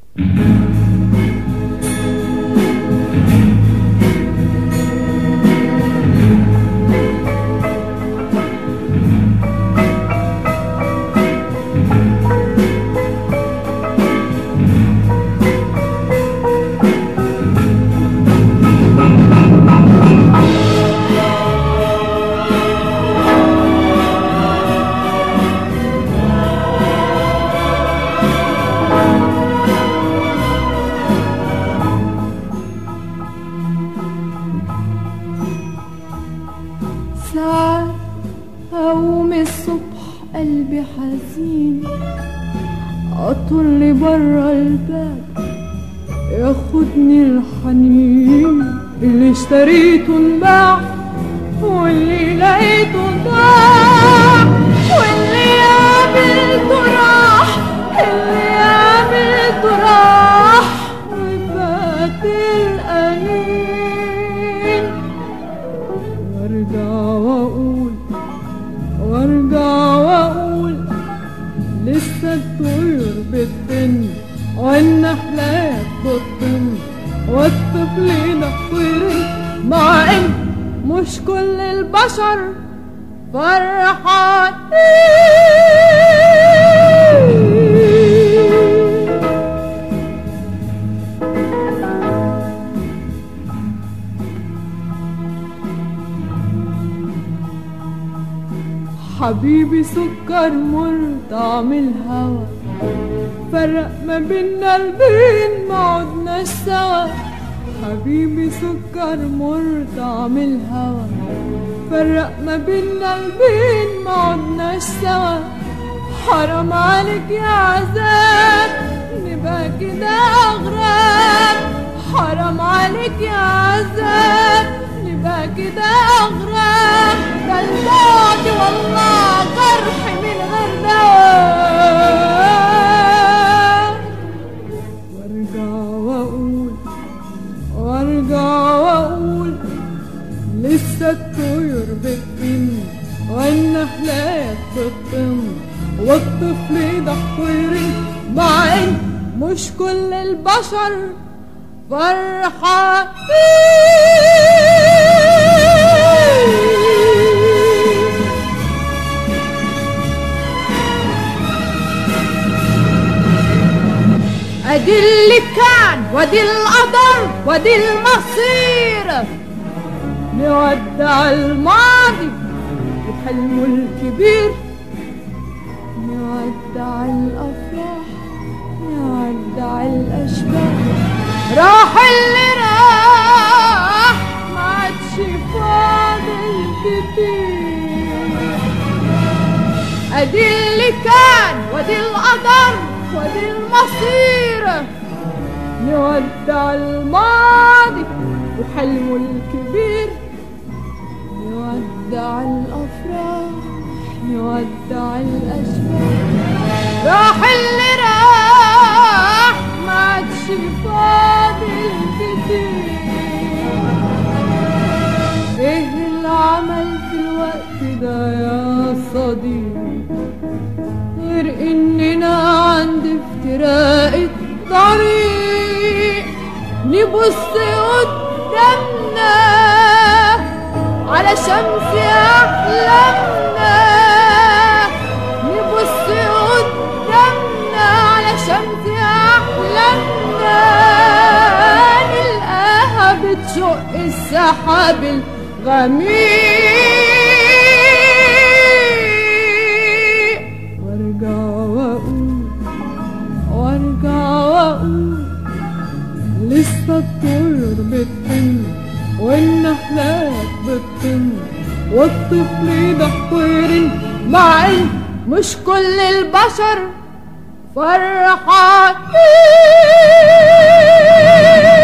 ساعات أقوم الصبح قلبي حزين أطل برا الباب ياخدني الحنين اللي اشتريته انباع واللي لقيته ضاع واللي قابلته راح اللي قابلته راح وفات الأنين وارجع واقول وارجع واقول لسه الطيور بتطن والنحلات بتطن والطفل ينفر مع ان مش كل البشر فرحانين حبيبي سكر مر طعم الهوى فرق ما بينا البين ما عدناش سوا حبيبي سكر مر طعم الهوى فرق ما بينا البين ما عدناش سوا حرام عليك يا عذاب نبقى كده أغراب حرام عليك يا عذاب نبقى كده أغراب ده الموت والله جرح من غير دواء وارجع واقول وارجع واقول لسه الطيور بتطن والنحلات بتطن والطفل ضحك مع ان مش كل البشر فرحانين ادي اللي كان وادي القدر وادي المصير نودع الماضي وحلمه الكبير نودع الافراح نودع الاشباح راح اللي راح ما عادش فاضل كتير ادي اللي كان وادي القدر وادي المصير نودع الماضي وحلمه الكبير نودع الافراح نودع الاشباح راح اللي راح ما عادش فاضل كتير ايه العمل في الوقت ده يا صديقي غير اننا عند افتراق الطريق نبص قدامنا على شمس احلامنا نبص قدامنا على شمس احلامنا نلقاها بتشق السحاب الغميق وارجع واقول وارجع واقول لسه الطيور بتطن والنحلات بتطن والطفل ضحك مع ان مش كل البشر فرحانين